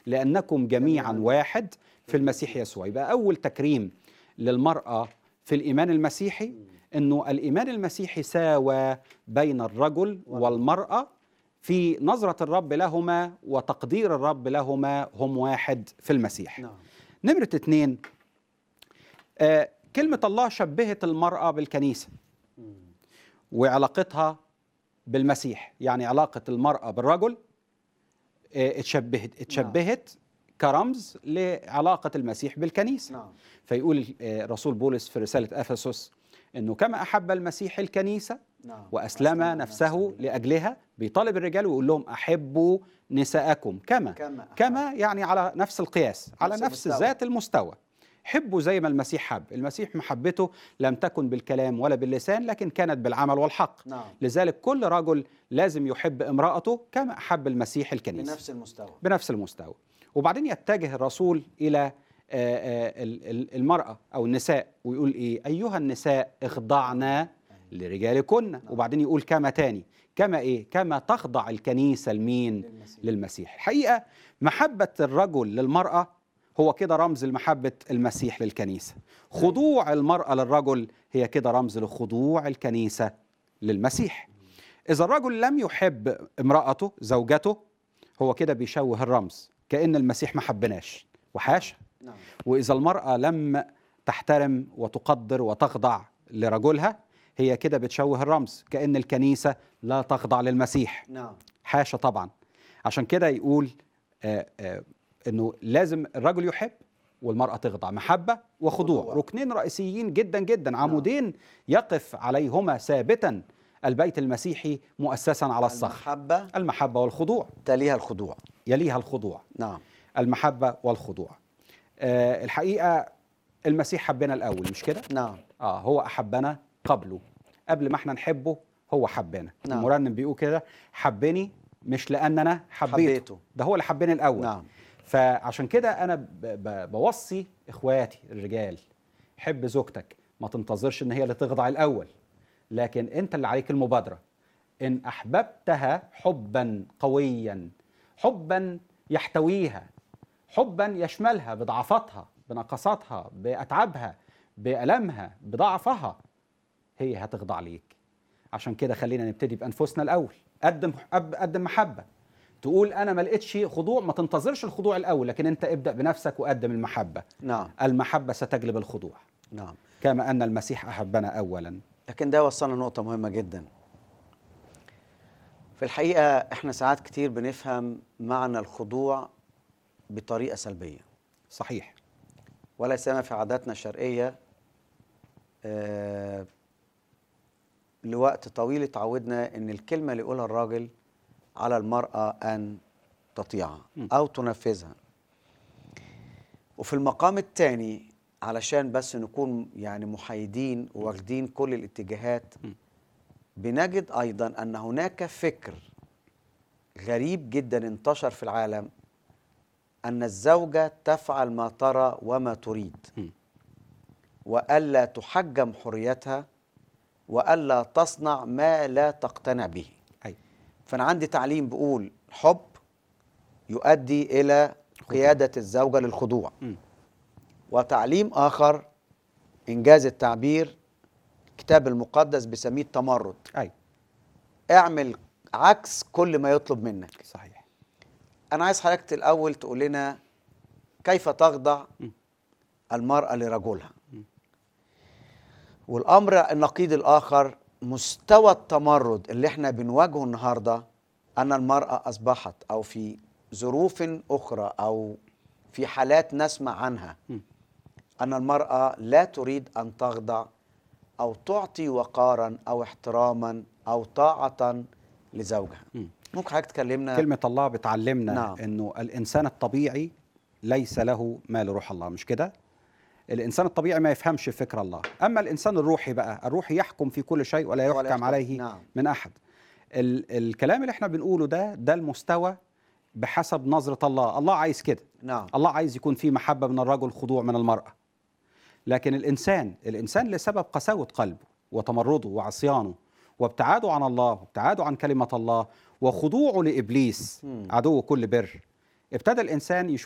لأنكم جميعا واحد في المسيح يسوع يبقى أول تكريم للمرأة في الإيمان المسيحي أنه الإيمان المسيحي ساوى بين الرجل والمرأة في نظرة الرب لهما وتقدير الرب لهما هم واحد في المسيح نعم نمرة اتنين آه كلمة الله شبهت المرأة بالكنيسة وعلاقتها بالمسيح يعني علاقة المرأة بالرجل آه اتشبهت اتشبهت كرمز لعلاقة المسيح بالكنيسة نعم فيقول آه، رسول بولس في رسالة أفسس أنه كما أحب المسيح الكنيسة نعم وأسلم نفسه لأجلها بيطالب الرجال ويقول لهم أحبوا نساءكم كما كما أحب. كما يعني على نفس القياس على نفس نفس المستوى. ذات المستوى حبوا زي ما المسيح حب المسيح محبته لم تكن بالكلام ولا باللسان لكن كانت بالعمل والحق نعم لذلك كل رجل لازم يحب امرأته كما أحب المسيح الكنيسة بنفس المستوى بنفس المستوى وبعدين يتجه الرسول إلى آه، آه، ال- ال- المرأة أو النساء ويقول إيه أيها النساء اخضعنا لرجالكن وبعدين يقول كما تاني كما إيه كما تخضع الكنيسة لمين للمسيح. للمسيح الحقيقة محبة الرجل للمرأة هو كده رمز لمحبة المسيح للكنيسة خضوع المرأة للرجل هي كده رمز لخضوع الكنيسة للمسيح إذا الرجل لم يحب امرأته زوجته هو كده بيشوه الرمز كأن المسيح ما حبناش وحاشا نعم وإذا المرأة لم تحترم وتقدر وتخضع لرجلها هي كده بتشوه الرمز كأن الكنيسة لا تخضع للمسيح نعم حاشا طبعا عشان كده يقول آه آه انه لازم الرجل يحب والمرأة تخضع محبة وخضوع خضوع. ركنين رئيسيين جدا جدا عمودين يقف عليهما ثابتا البيت المسيحي مؤسسا على الصخر المحبة المحبة والخضوع تليها الخضوع يليها الخضوع نعم المحبة والخضوع آه الحقيقة المسيح حبنا الأول مش كده؟ نعم آه هو أحبنا قبله قبل ما احنا نحبه هو حبنا نعم. المرنم بيقول كده حبني مش لأن أنا حبيته, حبيته. ده هو اللي حبني الأول نعم فعشان كده أنا ب ب بوصي إخواتي الرجال حب زوجتك ما تنتظرش إن هي اللي تخضع الأول لكن أنت اللي عليك المبادرة إن أحببتها حبا قويا حبا يحتويها حبا يشملها بضعفاتها بنقصاتها بأتعابها بألمها بضعفها هي هتخضع ليك عشان كده خلينا نبتدي بأنفسنا الأول قدم أب- قدم محبة تقول أنا ما لقيتش خضوع ما تنتظرش الخضوع الأول لكن أنت ابدأ بنفسك وقدم المحبة نعم المحبة ستجلب الخضوع نعم كما أن المسيح أحبنا أولا لكن ده وصلنا نقطة مهمة جدا في الحقيقة احنا ساعات كتير بنفهم معنى الخضوع بطريقة سلبية صحيح ولا سيما في عاداتنا الشرقية آه لوقت طويل اتعودنا ان الكلمة اللي يقولها الراجل على المرأة ان تطيعها م. او تنفذها وفي المقام الثاني علشان بس نكون يعني محايدين واخدين كل الاتجاهات م. بنجد ايضا ان هناك فكر غريب جدا انتشر في العالم ان الزوجه تفعل ما ترى وما تريد م. والا تحجم حريتها والا تصنع ما لا تقتنع به أي فانا عندي تعليم بيقول حب يؤدي الى قياده الزوجه للخضوع م. وتعليم اخر انجاز التعبير الكتاب المقدس بيسميه التمرد أي اعمل عكس كل ما يطلب منك صحيح انا عايز حضرتك الاول تقول لنا كيف تخضع م. المراه لرجلها والامر النقيض الاخر مستوى التمرد اللي احنا بنواجهه النهارده ان المراه اصبحت او في ظروف اخرى او في حالات نسمع عنها م. ان المراه لا تريد ان تخضع او تعطي وقارا او احتراما او طاعه لزوجها م. ممكن حضرتك تكلمنا كلمة الله بتعلمنا نعم. انه الانسان الطبيعي ليس له ما لروح الله مش كده؟ الانسان الطبيعي ما يفهمش فكر الله، اما الانسان الروحي بقى، الروحي يحكم في كل شيء ولا ولا يحكم يحكم. عليه نعم. من احد. ال الكلام اللي احنا بنقوله ده ده المستوى بحسب نظرة الله، الله عايز كده. نعم الله عايز يكون في محبة من الرجل خضوع من المرأة. لكن الانسان، الانسان لسبب قساوة قلبه وتمرده وعصيانه وابتعاده عن الله وابتعاده عن كلمة الله وخضوعه لابليس مم. عدو كل بر ابتدى الانسان يشوف